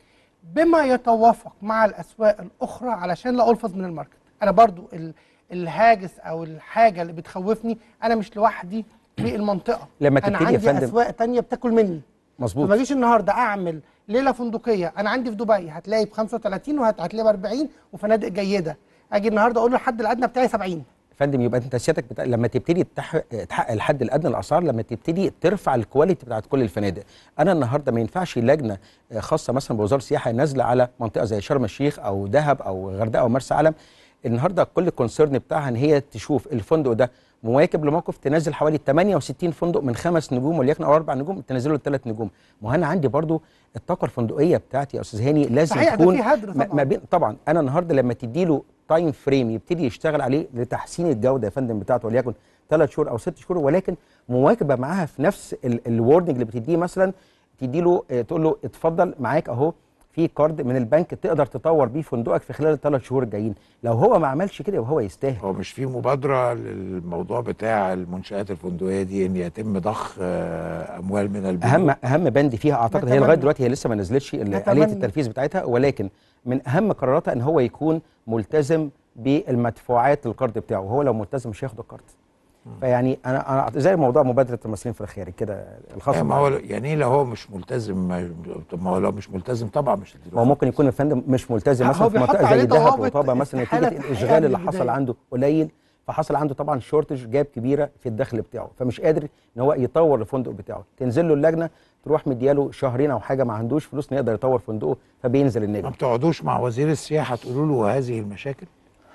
بما يتوافق مع الاسواق الاخرى علشان لا الفظ من الماركت انا برضو ال- الهاجس او الحاجه اللي بتخوفني انا مش لوحدي في المنطقه لما انا تبتدي يا عندي فندم- اسواق تانية بتاكل مني مظبوط فما اجيش النهارده اعمل ليله فندقيه انا عندي في دبي هتلاقي ب 35 وهتلاقي ب 40 وفنادق جيده اجي النهارده اقول له الحد الادنى بتاعي 70 فندم يبقى انت سيادتك بتا... لما تبتدي تح... تحقق الحد الادنى للاسعار لما تبتدي ترفع الكواليتي بتاعت كل الفنادق انا النهارده ما ينفعش لجنه آه، خاصه مثلا بوزاره السياحه نازله على منطقه زي شرم الشيخ او دهب او غردقه او مرسى علم النهارده كل الكونسيرن بتاعها ان هي تشوف الفندق ده مواكب لموقف تنزل حوالي 68 فندق من خمس نجوم وليكن او اربع نجوم تنزله لثلاث نجوم ما هو انا عندي برضو الطاقه الفندقيه بتاعتي يا استاذ هاني لازم صحيح، ده تكون في هدر ما- طبعاً. ما بين طبعا انا النهارده لما تدي له تايم فريم يبتدي يشتغل عليه لتحسين الجوده يا فندم بتاعته وليكن ثلاث شهور او ست شهور ولكن مواكبه معاها في نفس الوردنج اللي بتديه مثلا تدي له آه، تقول له اتفضل معاك اهو في كارد من البنك تقدر تطور بيه فندقك في خلال الثلاث شهور الجايين لو هو ما عملش كده يبقى هو يستاهل هو مش في مبادره للموضوع بتاع المنشات الفندقيه دي ان يتم ضخ آه، اموال من البنوك اهم اهم بند فيها اعتقد هي نتمنى. لغايه دلوقتي هي لسه ما نزلتش ال- نتمنى. آلية التنفيذ بتاعتها ولكن من اهم قراراتها ان هو يكون ملتزم بالمدفوعات القرض بتاعه وهو لو ملتزم مش هياخد القرض فيعني انا انا زي موضوع مبادره المصريين في الخارج كده الخاص يعني ما هو يعني ايه لو هو مش ملتزم ما- طب ما هو لو مش ملتزم طبعا مش هتديله ما هو ممكن يكون الفندم مش ملتزم هو مثلا في بيحط منطقه عليه زي دهب ضوابط وطابه مثلا استحالة نتيجه تحقيقها الاشغال من اللي حصل البداية. عنده قليل فحصل عنده طبعا شورتج جاب كبيره في الدخل بتاعه فمش قادر ان هو يطور الفندق بتاعه تنزل له اللجنه تروح مدياله شهرين او حاجه ما عندوش فلوس انه يقدر يطور فندقه فبينزل ما النجم بتقعدوش مع وزير السياحه تقولوا له هذه المشاكل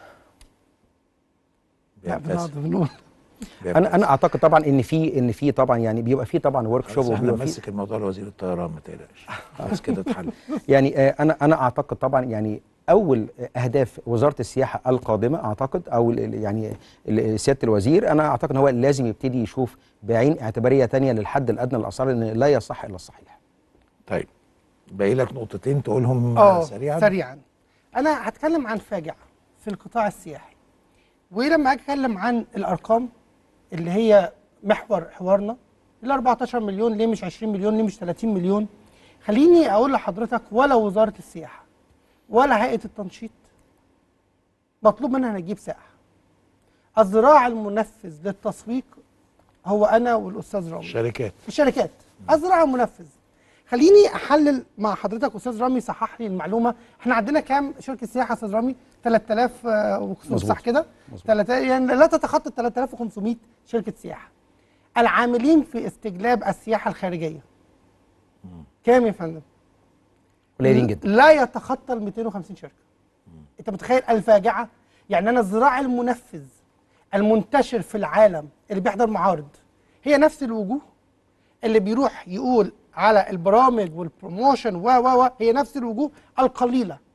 لا بيبتسم. بنقعد بنقول انا انا اعتقد طبعا ان في ان في طبعا يعني بيبقى في طبعا ورك شوب بس احنا وبيبقى في نمسك الموضوع لوزير الطيران ما تقلقش خلاص كده اتحل يعني آه، انا انا اعتقد طبعا يعني اول اهداف وزاره السياحه القادمه اعتقد او ال- ال- يعني ال- سياده الوزير انا اعتقد ان هو لازم يبتدي يشوف بعين اعتباريه تانية للحد الادنى للاسعار ان لا يصح الا الصحيح طيب باقي لك نقطتين تقولهم اه سريعا سريعا انا هتكلم عن فاجعه في القطاع السياحي ولما اجي اتكلم عن الارقام اللي هي محور حوارنا ال 14 مليون ليه مش 20 مليون ليه مش 30 مليون خليني اقول لحضرتك ولا وزاره السياحه ولا هيئه التنشيط مطلوب منها نجيب سائح الذراع المنفذ للتسويق هو انا والاستاذ رامي الشركات الشركات الذراع المنفذ خليني احلل مع حضرتك استاذ رامي صحح لي المعلومه احنا عندنا كام شركه سياحه يا استاذ رامي 3500 مظبوط. صح كده مظبوط. 3 يعني لا تتخطى 3500 شركه سياحه العاملين في استجلاب السياحه الخارجيه كام يا فندم قليلين جدا لا يتخطى ال 250 شركه انت متخيل الفاجعه يعني انا الذراع المنفذ المنتشر في العالم اللي بيحضر معارض هي نفس الوجوه اللي بيروح يقول على البرامج والبروموشن و و و هي نفس الوجوه القليله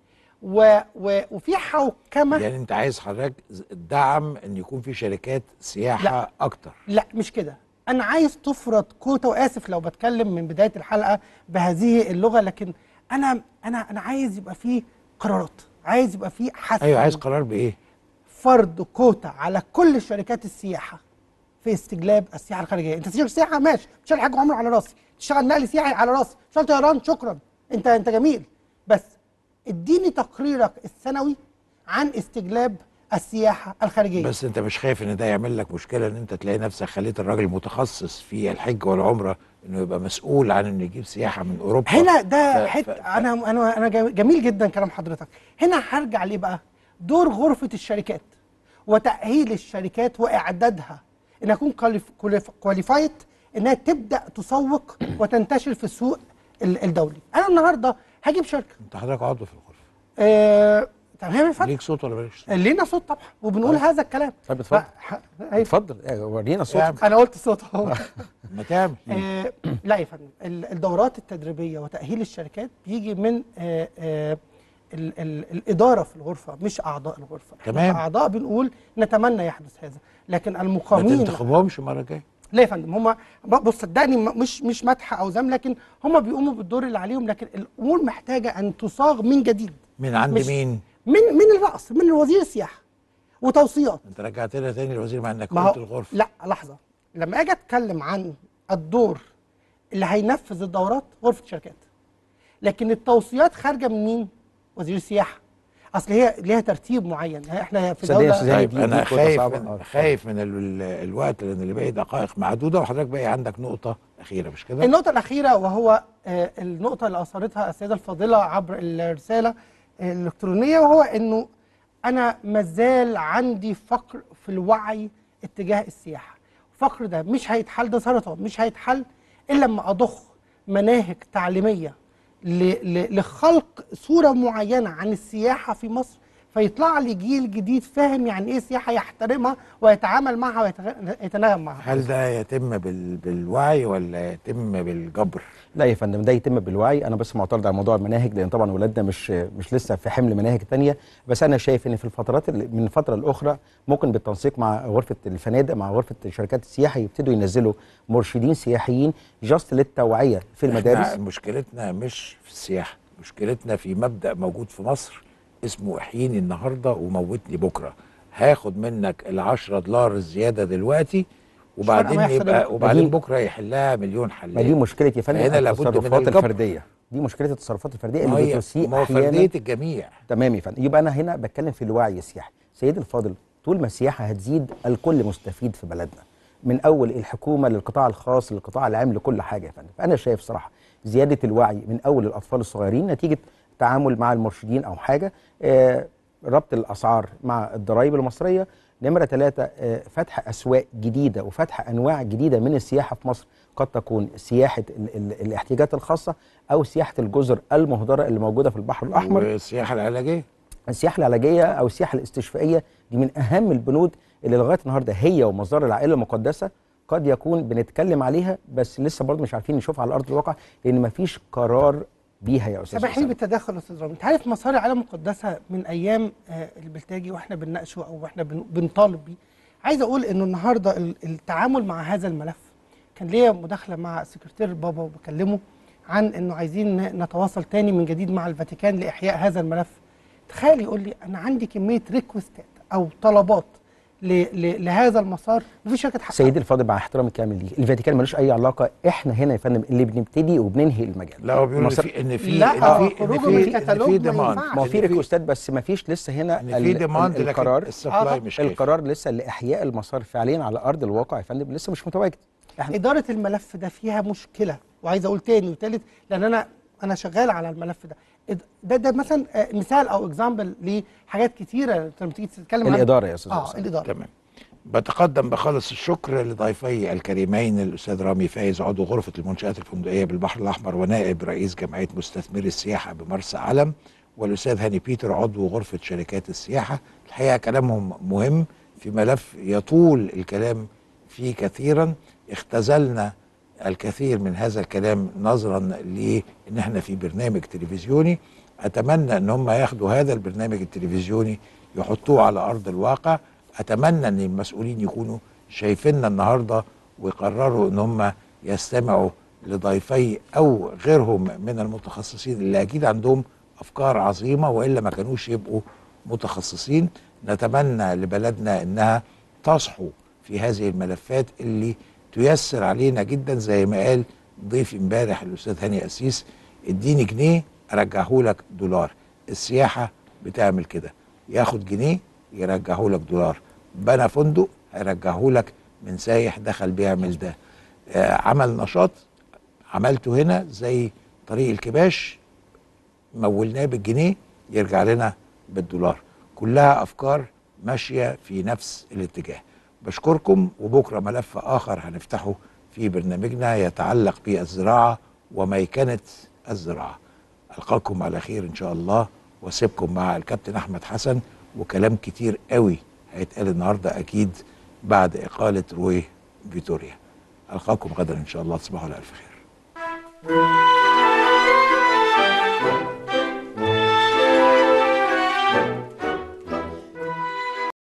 و و وفي حوكمه يعني انت عايز حضرتك ز- الدعم ان يكون في شركات سياحه لا. اكتر لا مش كده انا عايز تفرض كوتا واسف لو بتكلم من بدايه الحلقه بهذه اللغه لكن انا انا انا عايز يبقى في قرارات عايز يبقى في حث ايوه عايز قرار بايه فرض كوتا على كل شركات السياحه في استجلاب السياحه الخارجيه انت تشتغل سياحه ماشي تشتغل حاجه عمره على راسي تشتغل نقل سياحي على راسي تشتغل طيران شكرا انت انت جميل بس اديني تقريرك السنوي عن استجلاب السياحه الخارجيه بس انت مش خايف ان ده يعمل لك مشكله ان انت تلاقي نفسك خليت الراجل متخصص في الحج والعمره انه يبقى مسؤول عن انه يجيب سياحه من اوروبا هنا ده ف- حت ف- ف- انا انا انا جم- جميل جدا كلام حضرتك هنا هرجع ليه بقى دور غرفه الشركات وتاهيل الشركات واعدادها انها تكون كواليفايد انها تبدا تسوق وتنتشر في السوق ال- الدولي انا النهارده هجيب شركه انت حضرتك عضو في الغرفه آه تمام يا فندم ليك صوت ولا مالكش صوت؟ لينا صوت طبعا وبنقول هذا الكلام طيب اتفضل. ف- ح- أيوة. اتفضل آه، ورينا صوت اعمل. انا قلت صوت اهو ما تعمل آه، لا يا فندم ال- الدورات التدريبيه وتاهيل الشركات بيجي من آه، آه، ال ال الاداره في الغرفه مش اعضاء الغرفه تمام. اعضاء بنقول نتمنى يحدث هذا لكن ما المقامين تنتخبهمش المره الجايه لا يا فندم هم بص صدقني م- مش مش مدح او ذم لكن هم بيقوموا بالدور اللي عليهم لكن الامور محتاجه ان تصاغ من جديد من عند مش- مين من من الراس من وزير السياحه وتوصيات انت رجعت لنا تاني الوزير مع انك ما هو قلت الغرفه لا لحظه لما اجي اتكلم عن الدور اللي هينفذ الدورات غرفه الشركات لكن التوصيات خارجه من مين وزير السياحه اصل هي ليها ترتيب معين احنا في صدقني يا دوله أستاذ هاني، طيب دي- انا دي كوتا خايف صعبة. من آه. خايف من ال ال الوقت لان اللي باقي دقائق معدوده وحضرتك باقي عندك نقطه اخيره مش كده؟ النقطه الاخيره وهو آه، النقطه اللي اثرتها السيده الفاضله عبر الرساله الالكترونيه وهو انه انا مازال عندي فقر في الوعي اتجاه السياحه الفقر ده مش هيتحل ده سرطان مش هيتحل الا لما اضخ مناهج تعليميه ل- ل- لخلق صوره معينه عن السياحه في مصر فيطلع لي جيل جديد فاهم يعني ايه سياحه يحترمها ويتعامل معها ويتناغم معها هل ده يتم بال بالوعي ولا يتم بالجبر؟ لا يا فندم ده يتم بالوعي انا بس معترض على موضوع المناهج لان طبعا ولادنا مش مش لسه في حمل مناهج تانية بس انا شايف ان في الفترات اللي من فتره لاخرى ممكن بالتنسيق مع غرفه الفنادق مع غرفه شركات السياحه يبتدوا ينزلوا مرشدين سياحيين جاست للتوعيه في المدارس احنا مشكلتنا مش في السياحه مشكلتنا في مبدا موجود في مصر اسمه احييني النهارده وموتني بكره هاخد منك ال10 دولار الزياده دلوقتي وبعدين فارقة ما يحصل يبقى إيه؟ وبعدين ما دي- بكره يحلها مليون حل ما دي مشكله يا فندم فهنا لابد من التصرفات الجبر. الفرديه دي مشكله التصرفات الفرديه ما اللي هي بتسيء ما هو احيانا فرديه الجميع تمام يا فندم يبقى انا هنا بتكلم في الوعي السياحي سيدي الفاضل طول ما السياحه هتزيد الكل مستفيد في بلدنا من اول الحكومه للقطاع الخاص للقطاع العام لكل حاجه يا فندم فانا شايف صراحه زياده الوعي من اول الاطفال الصغيرين نتيجه تعامل مع المرشدين او حاجه آه ربط الاسعار مع الضرائب المصريه نمرة ثلاثة آه، فتح أسواق جديدة وفتح أنواع جديدة من السياحة في مصر قد تكون سياحة ال ال الاحتياجات الخاصة أو سياحة الجزر المهدرة اللي موجودة في البحر الأحمر والسياحه العلاجيه السياحه العلاجيه او السياحه الاستشفائيه دي من اهم البنود اللي لغايه النهارده هي ومصدر العائله المقدسه قد يكون بنتكلم عليها بس لسه برضه مش عارفين نشوفها على ارض الواقع لان مفيش قرار بيها يا استاذ سامحني حسام. بالتدخل يا استاذ رامي انت عارف مسار العالم المقدسه من ايام آه، البلتاجي واحنا بنناقشه او احنا بن- بنطالب بيه عايز اقول انه النهارده ال- التعامل مع هذا الملف كان ليا مداخله مع سكرتير بابا وبكلمه عن انه عايزين ن- نتواصل تاني من جديد مع الفاتيكان لاحياء هذا الملف تخيل يقول لي انا عندي كميه ريكوستات او طلبات ل- ل- لهذا المسار مفيش شركه حققها سيدي الفاضل مع احترامي الكامل ليه الفاتيكان ملوش اي علاقه احنا هنا يا فندم اللي بنبتدي وبننهي المجال لا هو بيقول ان مصر- في ان في لا، ان في ان خروجه في من ان الكتالوج في ما ديماند ينفعش. ما هو في ريكوستات بس ما فيش لسه هنا ان في ال- ديماند ال- لكن القرار السبلاي آه، مش كافي القرار لسه لاحياء المسار فعليا على ارض الواقع يا فندم لسه مش متواجد احنا اداره الملف ده فيها مشكله وعايز اقول تاني وتالت لان انا انا شغال على الملف ده إد- ده ده مثلا آه، مثال او اكزامبل لحاجات كتيره انت لما تيجي تتكلم عن الاداره يا استاذ اه حسام. الاداره تمام بتقدم بخالص الشكر لضيفي الكريمين الاستاذ رامي فايز عضو غرفه المنشات الفندقيه بالبحر الاحمر ونائب رئيس جمعيه مستثمري السياحه بمرسى علم والاستاذ هاني بيتر عضو غرفه شركات السياحه الحقيقه كلامهم مهم في ملف يطول الكلام فيه كثيرا اختزلنا الكثير من هذا الكلام نظرا لان احنا في برنامج تلفزيوني اتمنى ان هم ياخدوا هذا البرنامج التلفزيوني يحطوه على ارض الواقع اتمنى ان المسؤولين يكونوا شايفيننا النهارده ويقرروا ان هم يستمعوا لضيفي او غيرهم من المتخصصين اللي اكيد عندهم افكار عظيمه والا ما كانوش يبقوا متخصصين نتمنى لبلدنا انها تصحو في هذه الملفات اللي تيسر علينا جدا زي ما قال ضيفي امبارح الاستاذ هاني اسيس اديني جنيه ارجعه لك دولار السياحه بتعمل كده ياخد جنيه يرجعه لك دولار بنى فندق هيرجعه لك من سايح دخل بيعمل ده آه عمل نشاط عملته هنا زي طريق الكباش مولناه بالجنيه يرجع لنا بالدولار كلها افكار ماشيه في نفس الاتجاه بشكركم وبكره ملف اخر هنفتحه في برنامجنا يتعلق بالزراعه وميكنه الزراعه القاكم على خير ان شاء الله واسيبكم مع الكابتن احمد حسن وكلام كتير قوي هيتقال النهارده اكيد بعد اقاله روي فيتوريا القاكم غدا ان شاء الله تصبحوا على الف خير